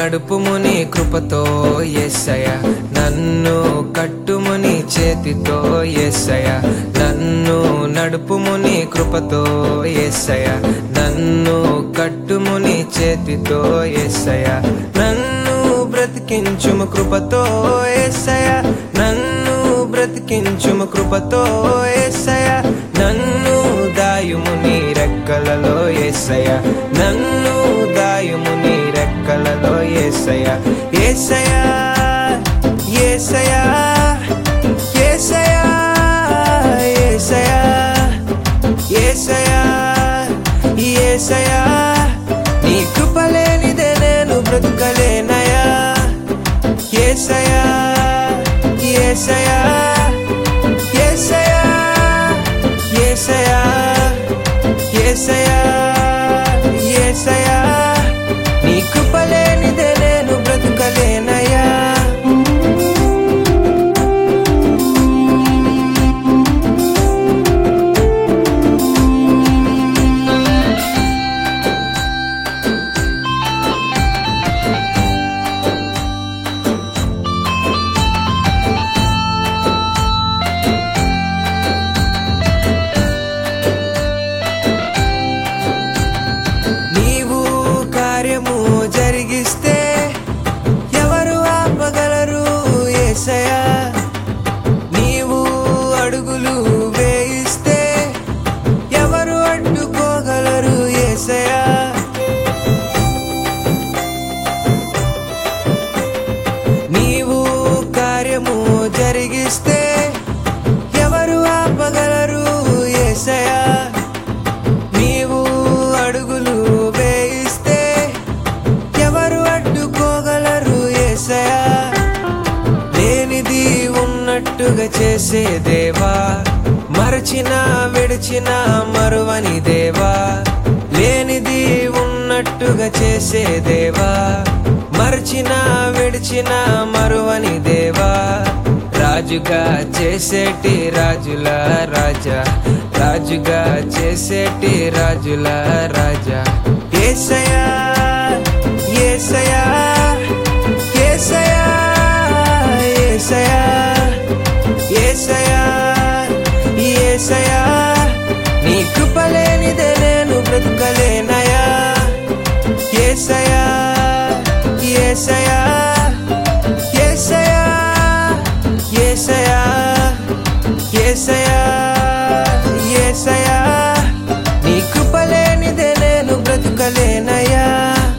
నడుపుము నీ కృపతో ఎస్సయ నన్ను కట్టుము నీ చేతితో ఎస్సయ నన్ను నడుపుము నీ కృపతో ఎస్సయ నన్ను కట్టుము నీ చేతితో ఎస్సయ నన్ను బ్రతికించుము కృపతో ఎస్సయ నన్ను బ్రతికించుము కృపతో ఎస్సయ నన్ను దాయుము నీ రెక్కలలో ఎస్సయ నన్ను దాయుము నీ రెక్కలలో ఏసయ ఏసయ ఏసయ ఏసయ ఏసయ ఏసయ ఏసయ నీ కృప లేనిదే నేను బ్రతకలేనయా ఏసయ ఏసయ ఏసయ ఏసయ ఏసయ ఏసయ నీ కృప లేనిదే నేను బ్రతకలేనయా నీవు కార్యము జరిగిస్తే ఎవరు ఆపగలరు ఏసయా నీవు అడుగులు వేయిస్తే ఎవరు అడ్డుకోగలరు ఏసయా నీవు కార్యము జరిగిస్తే ఎవరు ఆపగలరు ఏసయా నీవు అడుగులు వేయిస్తే ఎవరు అడ్డుకోగలరు ఏసయా లేనిది ఉన్నట్టుగా చేసే దేవా మరచిన విడిచిన మరువని దేవా లేనిది ఉన్నట్టుగా చేసే దేవా మరచిన విడిచిన మరువని దేవా రాజుగా చేసేటి రాజుల రాజా రాజుగా చేసేటి రాజుల రాజా ఏసయా ఏసయా ఏసయా ఏసయా ఏసయా ఏసయా నీ కృప లేనిదే నేను బ్రతకలేనయా ఏసయా ఏసయా ఏసయా ఏసయా ఏసయా ఏసయా నీ కృప లేనిదే నేను బ్రతకలేనయా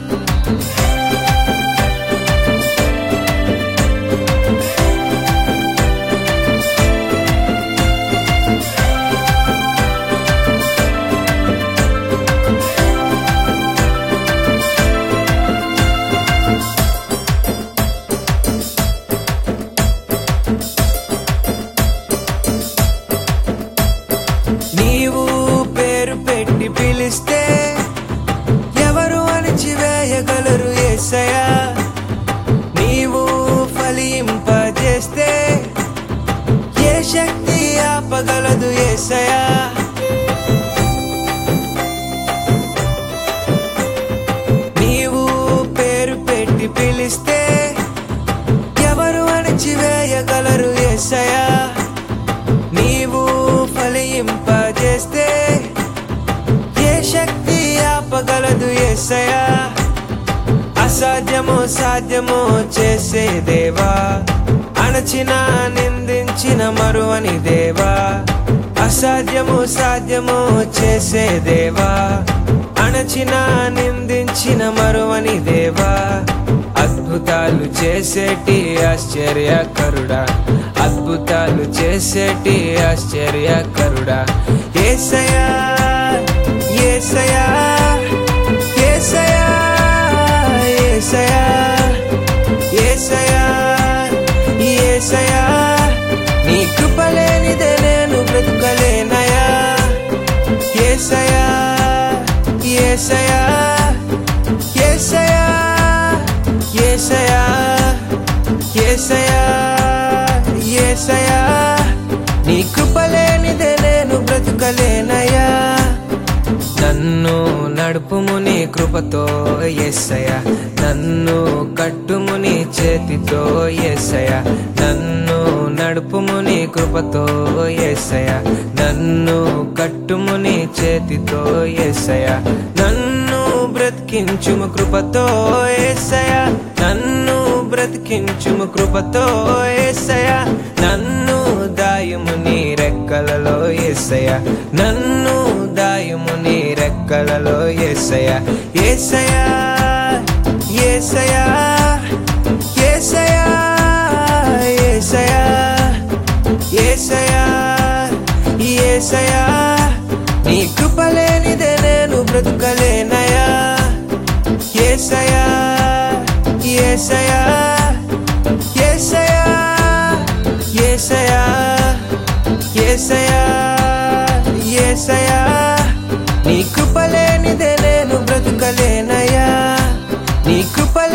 నీవు పేరు పెట్టి పిలిస్తే ఎవరు అణిచివేయగలరు ఏసయా నీవు ఫలింపజేస్తే ఏ శక్తి ఆపగలదు ఏసయా నీవు పేరు పెట్టి పిలిస్తే ఎవరు అణిచివేయగలరు ఏసయా నీవు ఫలింపజేస్తే ఏ శక్తి ఆపగలదు ఏసయా అసాధ్యము సాధ్యము చేసే దేవా అణచిన నిందించిన మరువని దేవా అసాధ్యము సాధ్యము చేసే దేవా అణచిన నిందించిన మరువని దేవా అద్భుతాలు చేసేటి ఆశ్చర్యకరుడా అద్భుతాలు చేసేటి ఆశ్చర్యకరుడా ఏసయా ఏసయా ఏసయా ఏసయా ఏసయా ఏసయా నీ కృప లేనిదే నేను బ్రతకలేనయా ఏసయా ఏసయా ఏసయా ఏసయా ఏసయా ఏసయా నీ కృప లేనిదే నేను బ్రతకలేనయా నన్ను నడుపుము నీ కృపతో ఎస్సయ నన్ను కట్టుము నీ చేతితో ఎస్సయ నన్ను నడుపుము నీ కృపతో ఎస్సయ నన్ను కట్టుము నీ చేతితో ఎస్సయ నన్ను బ్రతికించుము కృపతో ఎస్సయ నన్ను బ్రతికించుము కృపతో ఎస్సయ నన్ను దాయుము నీ రెక్కలలో ఎస్సయ నన్ను దాయుము నీ రెక్కలలో ఎస్సయ ఎస్సయ ఎస్సయ ఎస్సయ ఎస్సయ ఎస్సయ ఎస్సయ నీ కృపలేనిదే నేను బ్రతుకలేనయా ఏసయా ఏసయా ఏసయా ఏసయా ఏసయా ఏసయా నీ కృపలేనిదే నేను బ్రతుకలేనయా నీ కృప